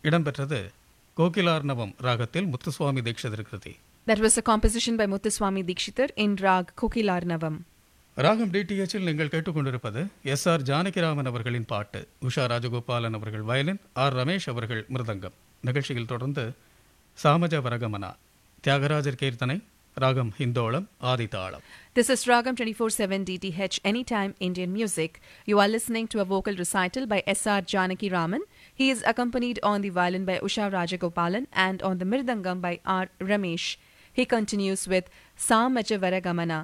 இடம்பெற்றது கோகிலார்ணவம் ராகத்தில் முத்துசுவாமி தீட்சிதர் கிருதி That was a composition by Muthuswami Dikshitar in Rag Kokilarnavam. ராகம் டிடிஎச்சில் நீங்கள் கேட்டுக்கொண்டிருப்பது எஸ் ஆர் ஜானகிராமன் அவர்களின் பாட்டு உஷா ராஜகோபாலன் அவர்கள் வயலின் ஆர் ரமேஷ் அவர்கள் மிருதங்கம் நிகழ்ச்சியில் தொடர்ந்து சாமஜ வரகமனா தியாகராஜர் கீர்த்தனை ராகம் Hindolam ஆதிதாளம் This is Ragam 24/7 DTH Anytime Indian Music. You are listening to a vocal recital by S.R. Janaki Raman. He is accompanied on the violin by Usha Rajagopalan and on the mirdangam by R. Ramesh. He continues with Sa Maja Varagamana